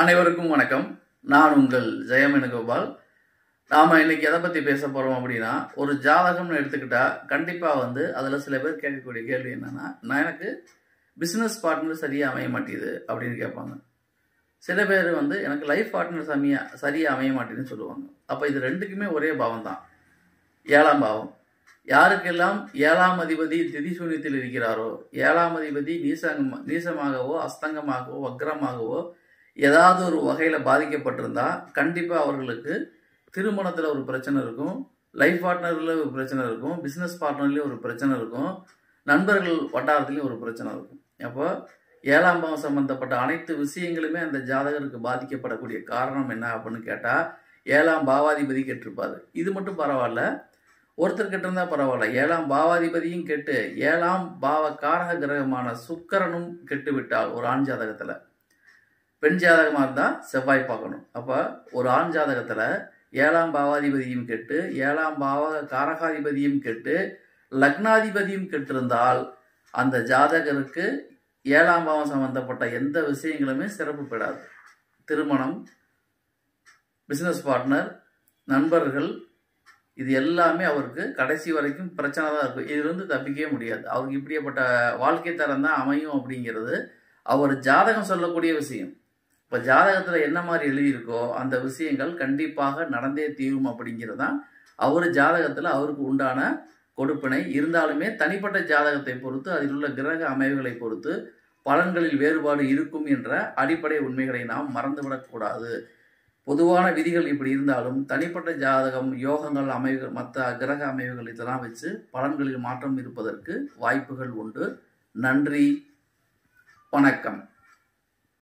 அனைவருக்கும் வணக்கம் நான் உங்கள் ஜெயமேனுகோபால் நாம் இன்னைக்கு எதை பற்றி பேச போகிறோம் அப்படின்னா ஒரு ஜாதகம்னு எடுத்துக்கிட்டா கண்டிப்பாக வந்து அதில் சில பேர் கேட்கக்கூடிய கேள்வி என்னன்னா நான் எனக்கு பிஸ்னஸ் பார்ட்னர் சரியாக அமைய மாட்டேங்குது அப்படின்னு கேட்பாங்க சில பேர் வந்து எனக்கு லைஃப் பார்ட்னர் சமியா சரியாக அமைய மாட்டேங்குதுன்னு சொல்லுவாங்க அப்போ இது ரெண்டுக்குமே ஒரே பாவம் தான் ஏழாம் பாவம் யாருக்கெல்லாம் ஏழாம் அதிபதி திதிசூன்யத்தில் இருக்கிறாரோ ஏழாம் அதிபதி நீசங்க நீசமாகவோ அஸ்தங்கமாகவோ வக்ரமாகவோ ஏதாவது ஒரு வகையில் பாதிக்கப்பட்டிருந்தா கண்டிப்பாக அவர்களுக்கு திருமணத்தில் ஒரு பிரச்சனை இருக்கும் லைஃப் பார்ட்னரில் ஒரு பிரச்சனை இருக்கும் பிஸ்னஸ் பார்ட்னர்லேயும் ஒரு பிரச்சனை இருக்கும் நண்பர்கள் வட்டாரத்துலேயும் ஒரு பிரச்சனை இருக்கும் அப்போ ஏழாம் பாவம் சம்பந்தப்பட்ட அனைத்து விஷயங்களுமே அந்த ஜாதகருக்கு பாதிக்கப்படக்கூடிய காரணம் என்ன அப்படின்னு கேட்டால் ஏழாம் பாவாதிபதி கெட்டிருப்பாரு இது மட்டும் பரவாயில்ல ஒருத்தர் கிட்ட இருந்தால் பரவாயில்ல ஏழாம் பாவாதிபதியும் கெட்டு ஏழாம் பாவ காரக கிரகமான சுக்கரனும் கெட்டு விட்டால் ஒரு ஆண் ஜாதகத்தில் பெண் ஜாதகமாக இருந்தால் செவ்வாய் பார்க்கணும் அப்போ ஒரு ஆண் ஜாதகத்தில் ஏழாம் பாவாதிபதியும் கெட்டு ஏழாம் பாவ காரகாதிபதியும் கெட்டு லக்னாதிபதியும் கெட்டிருந்தால் அந்த ஜாதகருக்கு ஏழாம் பாவம் சம்பந்தப்பட்ட எந்த விஷயங்களுமே சிறப்பு பெறாது திருமணம் பிஸ்னஸ் பார்ட்னர் நண்பர்கள் இது எல்லாமே அவருக்கு கடைசி வரைக்கும் பிரச்சனை தான் இருக்கும் இதுலேருந்து தப்பிக்கவே முடியாது அவருக்கு இப்படியேப்பட்ட வாழ்க்கை தரம் தான் அமையும் அப்படிங்கிறது அவர் ஜாதகம் சொல்லக்கூடிய விஷயம் இப்போ ஜாதகத்தில் என்ன மாதிரி எழுதியிருக்கோ அந்த விஷயங்கள் கண்டிப்பாக நடந்தே தீரும் அப்படிங்கிறது தான் அவர் ஜாதகத்தில் அவருக்கு உண்டான கொடுப்பினை இருந்தாலுமே தனிப்பட்ட ஜாதகத்தை பொறுத்து அதில் உள்ள கிரக அமைவுகளை பொறுத்து பலன்களில் வேறுபாடு இருக்கும் என்ற அடிப்படை உண்மைகளை நாம் மறந்துவிடக்கூடாது பொதுவான விதிகள் இப்படி இருந்தாலும் தனிப்பட்ட ஜாதகம் யோகங்கள் அமைவுகள் மற்ற கிரக அமைவுகள் இதெல்லாம் வச்சு பலன்களில் மாற்றம் இருப்பதற்கு வாய்ப்புகள் உண்டு நன்றி வணக்கம்